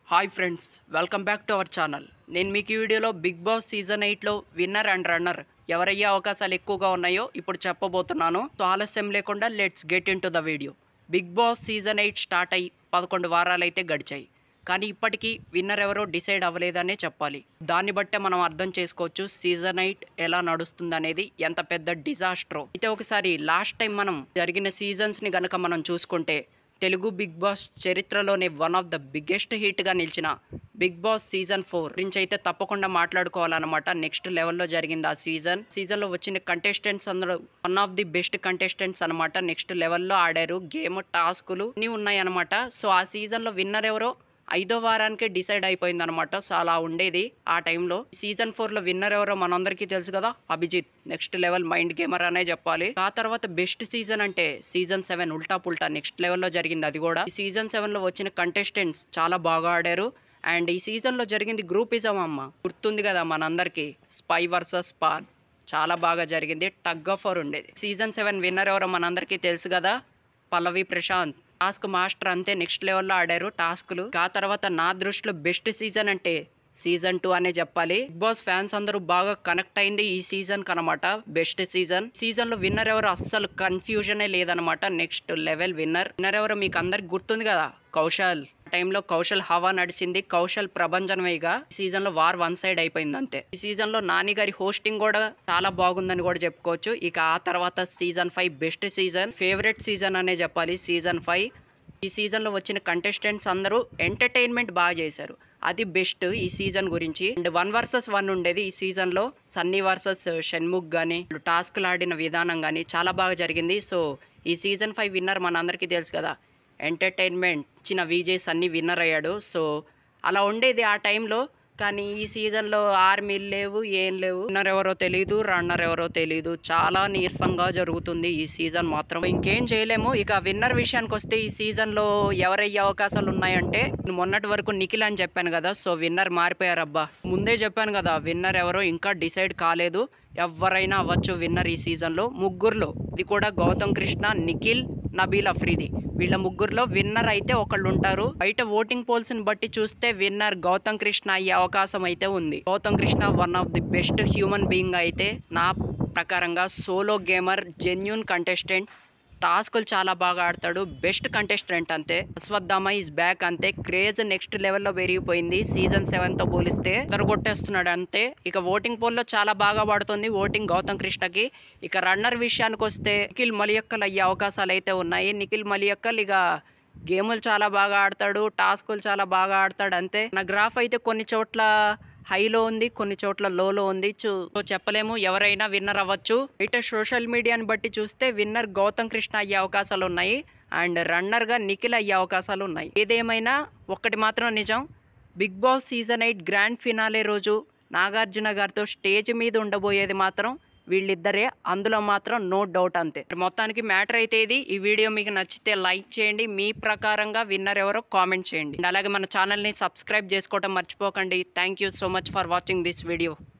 hi friends welcome back to our channel నేను మీకు ఈ వీడియోలో బిగ్ బాస్ సీజన్ ఎయిట్లో విన్నర్ అండ్ రన్నర్ ఎవరయ్యే అవకాశాలు ఎక్కువగా ఉన్నాయో ఇప్పుడు చెప్పబోతున్నాను సో ఆలస్యం లేకుండా let's get into the video Bigg Boss season eight start అయ్యి పదకొండు వారాలు అయితే గడిచాయి కానీ ఇప్పటికీ విన్నర్ ఎవరో డిసైడ్ అవ్వలేదనే చెప్పాలి దాన్ని బట్టే మనం అర్థం చేసుకోవచ్చు సీజన్ ఎయిట్ ఎలా నడుస్తుంది అనేది ఎంత పెద్ద డిజాస్ట్రో అయితే ఒకసారి లాస్ట్ టైం మనం జరిగిన సీజన్స్ని గనక మనం చూసుకుంటే తెలుగు బిగ్ బాస్ చరిత్రలోనే వన్ ఆఫ్ ద బిగ్గెస్ట్ హిట్గా నిలిచిన బిగ్ బాస్ సీజన్ ఫోర్ గురించి అయితే తప్పకుండా మాట్లాడుకోవాలన్నమాట నెక్స్ట్ లెవెల్లో జరిగింది ఆ సీజన్ సీజన్లో వచ్చిన కంటెస్టెంట్స్ అందరూ one of the best contestants అనమాట నెక్స్ట్ లెవెల్లో ఆడారు గేమ్ టాస్కులు అన్నీ ఉన్నాయి అనమాట సో ఆ సీజన్లో విన్నర్ ఎవరో ఐదో వారానికే డిసైడ్ అయిపోయింది అనమాట సో అలా ఉండేది ఆ టైంలో సీజన్ ఫోర్ లో విన్నర్ ఎవరో మనందరికీ తెలుసు కదా Abhijeet next level mind gamer అనే చెప్పాలి ఆ తర్వాత బెస్ట్ సీజన్ అంటే season seven Ulta Pulta next లెవెల్లో జరిగింది అది కూడా ఈ సీజన్ సెవెన్ లో వచ్చిన కంటెస్టెంట్స్ చాలా బాగా ఆడారు అండ్ ఈ సీజన్ లో జరిగింది గ్రూపిజం అమ్మ గుర్తుంది కదా మనందరికీ స్పై వర్సెస్ స్పాన్ చాలా బాగా జరిగింది టగ్ ఆఫ్ వర్ ఉండేది సీజన్ సెవెన్ విన్నర్ ఎవరో మనందరికీ తెలుసు కదా పల్లవి ప్రశాంత్ టాస్క్ మాస్టర్ అంతే నెక్స్ట్ లెవెల్లో ఆడారు టాస్క్లు ఆ తర్వాత నా దృష్టిలో బెస్ట్ సీజన్ అంటే సీజన్ టూ అనే చెప్పాలి బిగ్ బాస్ ఫ్యాన్స్ అందరూ బాగా కనెక్ట్ అయింది ఈ సీజన్ కనమాట బెస్ట్ సీజన్ సీజన్ లో విన్నర్ ఎవరు అస్సలు కన్ఫ్యూజనే లేదనమాట నెక్స్ట్ లెవెల్ విన్నర్ విన్నర్ ఎవరు మీకు అందరికి గుర్తుంది కదా కౌశల్ టైంలో కౌశల్ హవా నడిచింది కౌశల్ ప్రభంజనమేగా ఈ సీజన్ లో వార్ వన్ సైడ్ అయిపోయింది అంతే ఈ సీజన్ లో నాని గారి హోస్టింగ్ కూడా చాలా బాగుందని కూడా చెప్పుకోవచ్చు ఇక ఆ తర్వాత season five best season favourite season అనే చెప్పాలి సీజన్ ఫైవ్ ఈ సీజన్లో వచ్చిన కంటెస్టెంట్స్ అందరూ ఎంటర్టైన్మెంట్ బాగా చేశారు అది బెస్ట్ ఈ సీజన్ గురించి అండ్ వన్ వర్సెస్ వన్ ఉండేది ఈ సీజన్లో సన్నీ వర్సెస్ షణ్ముఖ్ కానీ టాస్క్లు ఆడిన విధానం కానీ చాలా బాగా జరిగింది సో ఈ సీజన్ ఫైవ్ విన్నర్ మనందరికీ తెలుసు కదా ఎంటర్టైన్మెంట్ ఇచ్చిన విజయ్ సన్నీ విన్నర్ అయ్యాడు సో అలా ఉండేది ఆ టైంలో కానీ ఈ సీజన్లో ఆర్మీలు లేవు ఏం లేవు విన్నర్ ఎవరో తెలియదు రన్నర్ ఎవరో తెలియదు చాలా నీరసంగా జరుగుతుంది ఈ సీజన్ మాత్రం ఇంకేం చేయలేము ఇక విన్నర్ విషయానికి వస్తే ఈ సీజన్లో ఎవరయ్యే అవకాశాలు ఉన్నాయంటే నేను మొన్నటి వరకు నిఖిల్ అని చెప్పాను కదా సో విన్నర్ మారిపోయారబ్బా ముందే చెప్పాను కదా విన్నర్ ఎవరో ఇంకా డిసైడ్ కాలేదు ఎవరైనా అవ్వచ్చు విన్నర్ ఈ సీజన్లో ముగ్గురులో ఇది కూడా గౌతమ్ కృష్ణ నిఖిల్ నబీల్ అఫ్రీది వీళ్ళ ముగ్గురులో విన్నర్ అయితే ఒకళ్ళు ఉంటారు బయట ఓటింగ్ పోల్స్ ని బట్టి చూస్తే విన్నర్ గౌతమ్ కృష్ణ అయ్యే అవకాశం అయితే ఉంది Gautham Krishna one of the best human being అయితే నా ప్రకారంగా సోలో గేమర్ జెన్యున్ కంటెస్టెంట్ టాస్కులు చాలా బాగా ఆడతాడు బెస్ట్ కంటెస్టెంట్ అంతే అశ్వత్థామ ఈజ్ బ్యాక్ అంతే క్రేజ్ నెక్స్ట్ లెవెల్లో పెరిగిపోయింది సీజన్ సెవెన్ తో పోలిస్తే ఇద్దరు కొట్టేస్తున్నాడు అంతే ఇక ఓటింగ్ పోల్లో చాలా బాగా పడుతుంది ఓటింగ్ గౌతమ్ కృష్ణకి ఇక రన్నర్ విషయానికి వస్తే నిఖిల్ మలియక్కల్ అయ్యే అవకాశాలు అయితే ఉన్నాయి నిఖిల్ మలియక్కల్ ఇక గేములు చాలా బాగా ఆడతాడు టాస్కులు చాలా బాగా ఆడతాడు అంతే నా గ్రాఫ్ అయితే కొన్ని చోట్ల హైలో ఉంది కొన్ని చోట్ల లోలో ఉంది చూ సో చెప్పలేము ఎవరైనా విన్నర్ అవ్వచ్చు బయట సోషల్ మీడియాని బట్టి చూస్తే విన్నర్ గౌతమ్ కృష్ణ అయ్యే అవకాశాలు ఉన్నాయి అండ్ రన్నర్గా నిఖిల్ అయ్యే అవకాశాలు ఉన్నాయి ఏదేమైనా ఒక్కటి మాత్రం నిజం Bigg Boss season eight grand finale రోజు నాగార్జున గారితో స్టేజ్ మీద ఉండబోయేది మాత్రం వీళ్ళిద్దరే అందులో మాత్రం నో డౌట్ అంతే మొత్తానికి మ్యాటర్ అయితే ఇది ఈ వీడియో మీకు నచ్చితే లైక్ చేయండి మీ ప్రకారంగా విన్నర్ ఎవరో కామెంట్ చేయండి And అలాగే మన ఛానల్ని సబ్స్క్రైబ్ చేసుకోవడం మర్చిపోకండి thank you so much for watching this video